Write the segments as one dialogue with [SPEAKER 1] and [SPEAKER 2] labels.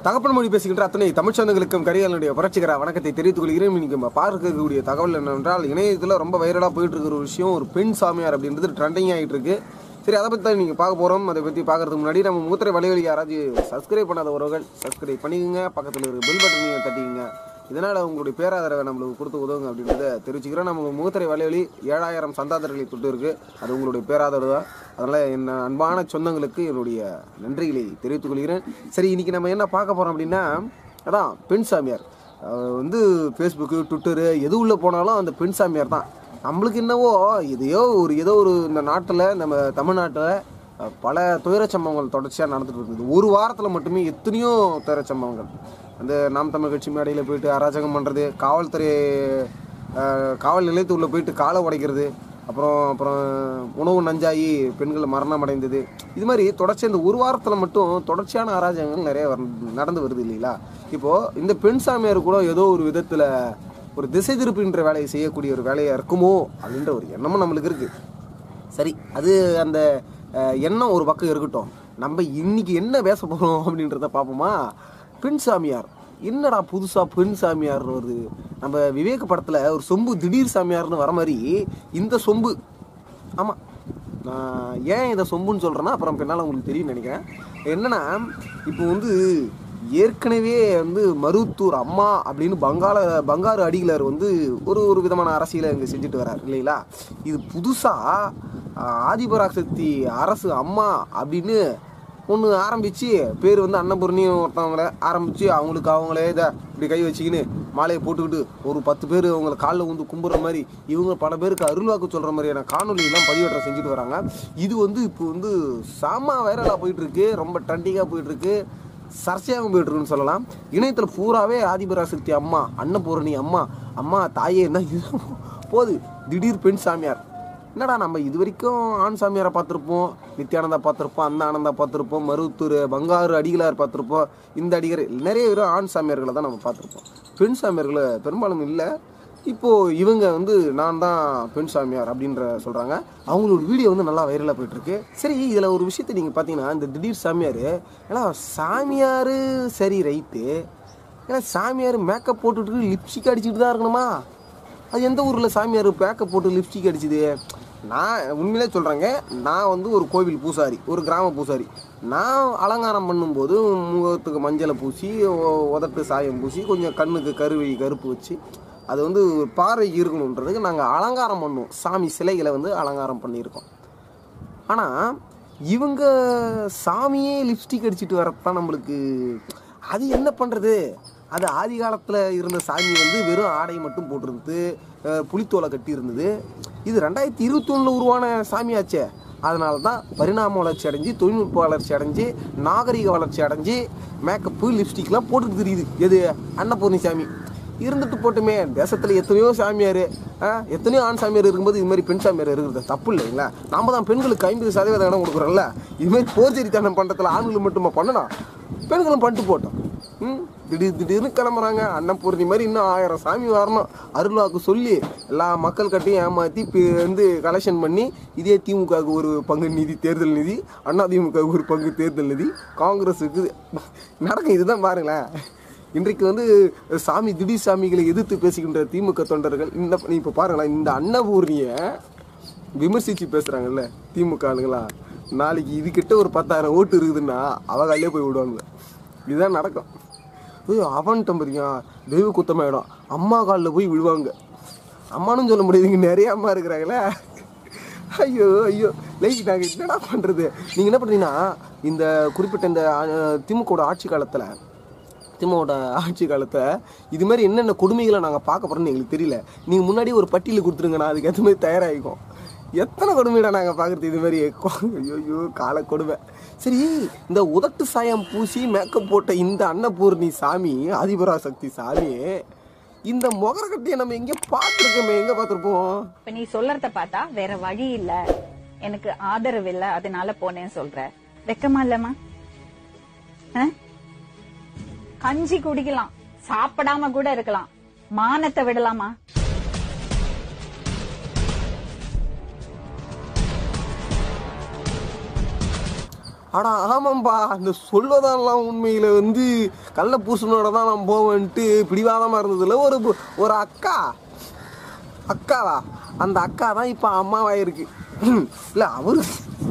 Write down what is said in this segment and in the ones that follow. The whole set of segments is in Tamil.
[SPEAKER 1] தகப்பன் மொழி பேசுகின்ற அத்தனை தமிழ் சொந்தங்களுக்கும் கரிகாலனுடைய புரட்சிகர வணக்கத்தை தெரிவித்துக் கொள்கிறேன் இன்னைக்கு நம்ம பார்க்கக்கூடிய தகவல் என்னவென்றால் இணையத்தில் ரொம்ப வைரலாக போயிட்டு இருக்கிற ஒரு விஷயம் ஒரு பெண் சாமியார் அப்படின்றது ட்ரெண்டிங் ஆகிட்டு இருக்கு சரி அதை பற்றி தான் நீங்கள் பார்க்க போகிறோம் அதை பற்றி பார்க்கறதுக்கு முன்னாடி நம்ம மூத்திரை வழிவழி யாராச்சும் சப்ஸ்கிரைப் பண்ணாத உறவுகள் சப்ஸ்கிரைப் பண்ணிக்கோங்க பக்கத்தில் இருக்கிற பெல் பட்டனையும் தட்டிக்கங்க இதனால் உங்களுடைய பேராதரவை நம்மளுக்கு கொடுத்து உதவுங்க அப்படின்றத தெரிவிச்சுக்கிறோம் நம்ம முகத்திரை வலைவலி ஏழாயிரம் சந்தாதாரர்களை தொட்டு இருக்கு அது உங்களுடைய பேராதரவு தான் அதனால் என்ன அன்பான சொந்தங்களுக்கு என்னுடைய நன்றிகளை தெரிவித்துக் கொள்கிறேன் சரி இன்னைக்கு நம்ம என்ன பார்க்க போகிறோம் அப்படின்னா அதான் பெண் சாமியார் அஹ் வந்து ஃபேஸ்புக்கு ட்விட்டரு எது உள்ளே போனாலும் அந்த பெண் சாமியார் தான் நம்மளுக்கு என்னவோ எதையோ ஒரு ஏதோ ஒரு இந்த நாட்டில் நம்ம தமிழ்நாட்டில் அஹ், பல துயரச் சம்பவங்கள் தொடர்ச்சியாக நடந்துட்டு இருக்குது ஒரு வாரத்தில் மட்டுமே எத்தனையோ துயரச் சம்பவங்கள் அந்த நாம் தமிழ் கட்சி மேடையில் போயிட்டு அராஜகம் பண்ணுறது காவல்துறை அஹ், காவல் நிலையத்துக்குள்ளே போயிட்டு காலை உடைக்கிறது அப்புறம் அப்புறம் உணவு நஞ்சாகி பெண்கள் மரணம் அடைந்தது இது மாதிரி தொடர்ச்சி இந்த ஒரு வாரத்தில் மட்டும் தொடர்ச்சியான அராஜகங்கள் நிறைய வர- நடந்து வருது இல்லைங்களா இப்போது இந்த பெண் சாமியார் கூட ஏதோ ஒரு விதத்தில் ஒரு திசை திருப்புன்ற வேலையை செய்யக்கூடிய ஒரு வேலையாக இருக்குமோ அப்படின்ற ஒரு எண்ணமும் நம்மளுக்கு இருக்குது சரி அது அந்த அஹ், எண்ணம் ஒரு பக்கம் இருக்கட்டும் நம்ம இன்னைக்கு என்ன பேச போகிறோம் அப்படின்றத பார்ப்போமா பெண் சாமியார் என்னடா புதுசாக பெண் சாமியார் வருது நம்ம விவேக படத்தில் ஒரு சொம்பு திடீர் சாமியார்னு வர மாதிரி இந்த சொம்பு ஆமாம் நான் ஏன் இதை சொம்புன்னு சொல்கிறேன்னா அப்புறம் பின்னால் உங்களுக்கு தெரியும்னு நினைக்கிறேன் என்னன்னா இப்போ வந்து ஏற்கனவே வந்து மருவத்தூர் அம்மா அப்படின்னு பங்காள பங்காரு அடிகளார் வந்து ஒரு ஒரு விதமான அரசியலை இங்கே செஞ்சுட்டு வரார் இல்லைங்களா இது புதுசாக ஆதிபராசக்தி அரசு அம்மா அப்படின்னு ஒன்று ஆரம்பித்து பேர் வந்து அன்னபூர்ணியும் ஒருத்தவங்கள ஆரம்பித்து அவங்களுக்கு அவங்களே இதை இப்படி கை வச்சுக்கின்னு மாலையை போட்டுக்கிட்டு ஒரு பத்து பேர் அவங்கள காலில் வந்து கும்பிட்ற மாதிரி இவங்க பல பேருக்கு அருள்வாக்கு சொல்கிற மாதிரியான காணொலியெல்லாம் பதிவேற்றம் செஞ்சுட்டு வராங்க இது வந்து இப்போ வந்து சாமா வைரலாக போயிட்டுருக்கு ரொம்ப ட்ரெண்டிங்காக போயிட்டுருக்கு சர்ச்சையாகவும் போயிட்டுருக்குன்னு சொல்லலாம் இணையத்தில் பூராவே ஆதிபராசக்தி அம்மா அன்னபூரணி அம்மா அம்மா தாயே என்ன இது போது திடீர் பெண் சாமியார் என்னடா நம்ம இது வரைக்கும் ஆண் சாமியாரை பார்த்துருப்போம் நித்யானந்தா பார்த்துருப்போம் அந்த ஆனந்தா பார்த்துருப்போம் மருவத்தூர் பங்காரு அடிகளார் பார்த்துருப்போம் இந்த அடிகர் நிறைய பேர் ஆண் சாமியார்களை தான் நம்ம பார்த்துருப்போம் பெண் சாமியார்களை பெரும்பாலும் இல்லை இப்போது இவங்க வந்து நான் தான் பெண் சாமியார் அப்படின்ற சொல்கிறாங்க அவங்களோட வீடியோ வந்து நல்லா வைரலாக போயிட்டுருக்கு சரி இதில் ஒரு விஷயத்தை நீங்கள் பார்த்தீங்கன்னா இந்த திடீர் சாமியார் ஏன்னா சாமியார் சரி ரைட்டு ஏன்னா சாமியார் மேக்கப் போட்டுட்டு லிப்ஸ்டிக் அடிச்சுட்டு தான் இருக்கணுமா அது எந்த ஊரில் சாமியார் மேக்கப் போட்டு லிப்ஸ்டிக் அடிச்சுது நான் உண்மையிலே சொல்கிறேங்க நான் வந்து ஒரு கோவில் பூசாரி ஒரு கிராம பூசாரி நான் அலங்காரம் பண்ணும்போது முகத்துக்கு மஞ்சளை பூசி உ- உதட்டு சாயம் பூசி கொஞ்சம் கண்ணுக்கு கருவி கருப்பு வச்சு அது வந்து ஒரு பார்வைக்கு இருக்கணுன்றதுக்கு நாங்கள் அலங்காரம் பண்ணுவோம் சாமி சிலைகளை வந்து அலங்காரம் பண்ணியிருக்கோம் ஆனால் இவங்க சாமியே லிப்ஸ்டிக் அடிச்சிட்டு வரத்தான் நம்மளுக்கு அது என்ன பண்ணுறது அது ஆதி காலத்தில் இருந்த சாமி வந்து வெறும் ஆடை மட்டும் போட்டிருந்தது அஹ் புலித்தோலை கட்டி இருந்தது இது ரெண்டாயிரத்தி இருபத்தொன்னில் உருவான சாமியாச்சே அதனால தான் பரிணாம வளர்ச்சி அடைஞ்சு தொழில்நுட்ப வளர்ச்சி அடைஞ்சு நாகரிக வளர்ச்சி அடைஞ்சு மேக்கப்பு லிப்ஸ்டிக்லாம் போட்டுட்டு தெரியுது எது அன்னபூர்ணி சாமி இருந்துட்டு போட்டுமே தேசத்தில் எத்தனையோ சாமியார் எத்தனையோ ஆண் சாமியார் இருக்கும்போது இது மாதிரி பெண் சாமியார் இருக்கிறது தப்பு இல்லைங்களா நாம தான் பெண்களுக்கு ஐம்பது சதவீதம் இடம் கொடுக்குறோம்ல இது மாதிரி போர்ஜரித்தனம் பண்ணுறதுல ஆண்கள் மட்டுமா பண்ணணும் பெண்களும் பண்ணிட்டு போட்டோம் ம் திடீர் திடீர்னு கிளம்புறாங்க அன்னபூர்ணி மாதிரி இன்னும் ஆயிரம் சாமி வரணும் அருள்வாக்கு சொல்லி எல்லா மக்கள் கட்டையும் ஏமாற்றி வந்து கலெக்ஷன் பண்ணி இதே திமுகவுக்கு ஒரு பங்கு நிதி தேர்தல் நிதி அண்ணா திமுகவுக்கு ஒரு பங்கு தேர்தல் நிதி காங்கிரஸுக்கு நடக்கும் இதுதான் பாருங்களேன் இன்றைக்கு வந்து சாமி திடீர் சாமிகளை எதிர்த்து பேசுகின்ற திமுக தொண்டர்கள் இந்த இப்போ பாருங்களேன் இந்த அன்னபூர்ணியை விமர்சித்து பேசுகிறாங்கல்ல திமுக ஆளுங்களா நாளைக்கு இதுக்கிட்ட ஒரு பத்தாயிரம் ஓட்டு இருக்குதுன்னா அவகாலே போய் விடுவாங்க இதுதான் நடக்கும் ஐயோ அவன்கிட்ட பாருங்க தெய்வ குத்தமாயிடும் அம்மா காலில் போய் விழுவாங்க அம்மானும் சொல்ல முடியாது இங்கே நிறைய அம்மா இருக்கிறாங்களே ஐயோ ஐயோ லைக் நாங்கள் என்னடா பண்ணுறது நீங்கள் என்ன பண்ணுறீங்கன்னா இந்த குறிப்பிட்ட இந்த அஹ், திமுகவோட ஆட்சி காலத்தில் திமுகவோட ஆட்சி காலத்தில் இது மாதிரி என்னென்ன கொடுமைகளை நாங்கள் பார்க்க போகிறோம்னு எங்களுக்கு தெரியல நீங்கள் முன்னாடி ஒரு பட்டியல் கொடுத்துருங்கண்ணா அதுக்கு ஏற்ற மாதிரி தயாராகிக்கும் எத்தனை கொடுமைடா நாங்கள் பார்க்குறது இது மாதிரி ஐயோ கால கொடுமை சரி இந்த உதட்டு சாயம் பூசி மேக்கப் போட்ட இந்த அன்னபூர்ணி சாமி ஆதிபராசக்தி சாமி இந்த முகரக்கட்டியை நம்ம எங்கே பார்த்துருக்கோமே எங்கே பார்த்துருப்போம்
[SPEAKER 2] இப்ப நீ சொல்றத பார்த்தா வேற வழி இல்ல எனக்கு ஆதரவு இல்ல அதனால போனேன்னு சொல்ற வெக்கமா இல்லம்மா ஆ? கஞ்சி குடிக்கலாம் சாப்பிடாம கூட இருக்கலாம் மானத்தை விடலாமா
[SPEAKER 1] ஆடா ஆமாம்பா இந்த சொல்வதெல்லாம் உண்மையில வந்து கள்ள பூசனோட தான் நான் போவேன்ட்டு பிடிவாதமா இருந்ததுல ஒரு பு- ஒரு அக்கா அக்காவா அந்த அக்கா தான் இப்போ அம்மாவாயிருக்கு இல்லை அவரு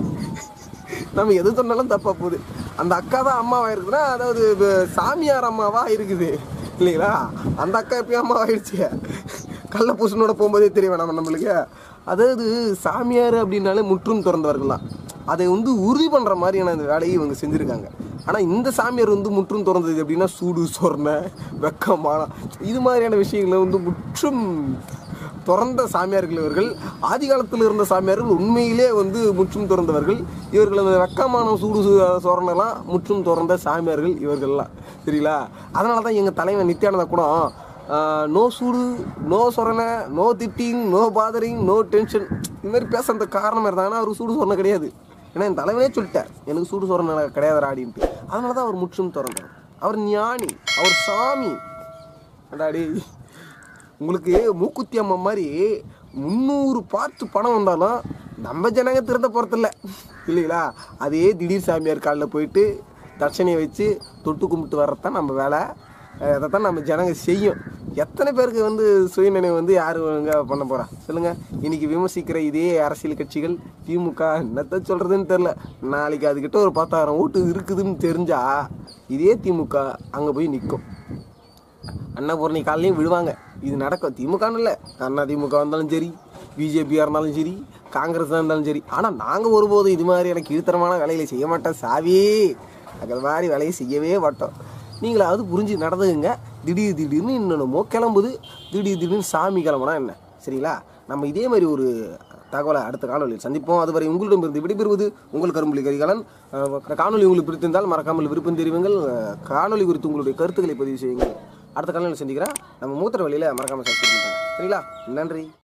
[SPEAKER 1] நம்ம எது சொன்னாலும் தப்பா போகுது அந்த அக்கா தான் அம்மாவா இருக்குதுன்னா அதாவது இப்ப சாமியார் அம்மாவா இருக்குது இல்லைங்களா அந்த அக்கா எப்பயும் அம்மா ஆயிடுச்சு கள்ள பூசனோட போகும்போதே தெரிய வேணாம் நம்மளுக்கு அதாவது சாமியார் அப்படின்னாலே முற்றும் திறந்தவர்கள் தான் அதை வந்து உறுதி பண்ணுற மாதிரியான அந்த வேலையை இவங்க செஞ்சுருக்காங்க ஆனால் இந்த சாமியார் வந்து முற்றும் திறந்தது எப்படின்னா சூடு சொர்ண வெக்கமான இது மாதிரியான விஷயங்களை வந்து முற்றும் திறந்த சாமியார்கள் இவர்கள் ஆதி காலத்தில் இருந்த சாமியார்கள் உண்மையிலே வந்து முற்றும் திறந்தவர்கள் இவர்கள் அந்த வெக்கமான சூடு சு- சோரணெல்லாம் முற்றும் திறந்த சாமியார்கள் இவர்கள்லாம் சரிங்களா அதனால தான் எங்கள் தலைவன் நித்யானந்தா கூட நோ சூடு நோ சொரணை நோ திட்டிங் நோ பாதரிங் நோ டென்ஷன் இது மாதிரி பேசுறது காரணம் இருந்தாங்கன்னா அவர் சூடு சொரணை கிடையாது ஏன்னா என் தலைவனே சொல்லிட்டார் எனக்கு சூடு சொரணை கிடையாது ஆடின்ட்டு அதனால தான் அவர் முற்றும் திறந்தார் அவர் ஞானி அவர் சாமி அடாடி உங்களுக்கு மூக்குத்தி அம்மா மாதிரி முந்நூறு பார்த்து பணம் வந்தாலும் நம்ம ஜனங்க திருந்த போகிறதில்ல இல்லைங்களா அதே திடீர் சாமியார் காலில் போயிட்டு தட்சணையை வச்சு தொட்டு கும்பிட்டு வர்றதான் நம்ம வேலை அதை தான் நம்ம ஜனங்க செய்யும் எத்தனை பேருக்கு வந்து சுயநினைவு வந்து யார் ஒழுங்கா பண்ண போகிறா சொல்லுங்கள் இன்னைக்கு விமர்சிக்கிற இதே அரசியல் கட்சிகள் திமுக என்னத்த சொல்கிறதுன்னு தெரில நாளைக்கு அதுக்கிட்ட ஒரு பத்தாயிரம் ஓட்டு இருக்குதுன்னு தெரிஞ்சா இதே திமுக அங்கே போய் நிற்கும் அன்னபூர்ணி காலையும் விடுவாங்க இது நடக்கும் திமுகன்னு இல்லை அண்ணா திமுக வந்தாலும் சரி பிஜேபியாக இருந்தாலும் சரி காங்கிரஸ் இருந்தாலும் சரி ஆனால் நாங்கள் ஒருபோதும் இது மாதிரியான கீழ்த்தரமான வேலைகளை செய்ய மாட்டோம் சாவி அது மாதிரி வேலையை செய்யவே மாட்டோம் நீங்களாவது புரிஞ்சு நடந்துக்குங்க திடீர் திடீர்னு இன்னொன்னமோ கிளம்புது திடீர் திடீர்னு சாமி கிளம்புனா என்ன சரிங்களா நம்ம இதே மாதிரி ஒரு தகவலை அடுத்த காணொலியில் சந்திப்போம் அதுவரை உங்களிடமிருந்து விடைபெறுவது உங்கள் கரும்புலி கரிகாலன் அஹ் காணொலி உங்களுக்கு பிடித்திருந்தால் மறக்காமல் விருப்பம் தெரிவிங்கள் அஹ் காணொலி குறித்து உங்களுடைய கருத்துக்களை பதிவு செய்யுங்கள் அடுத்த காணொலியில் சந்திக்கிறேன் நம்ம மூத்திர வழியில் மறக்காமல் சப்ஸ்கிரைப் பண்ணுங்க சரிங்களா நன்றி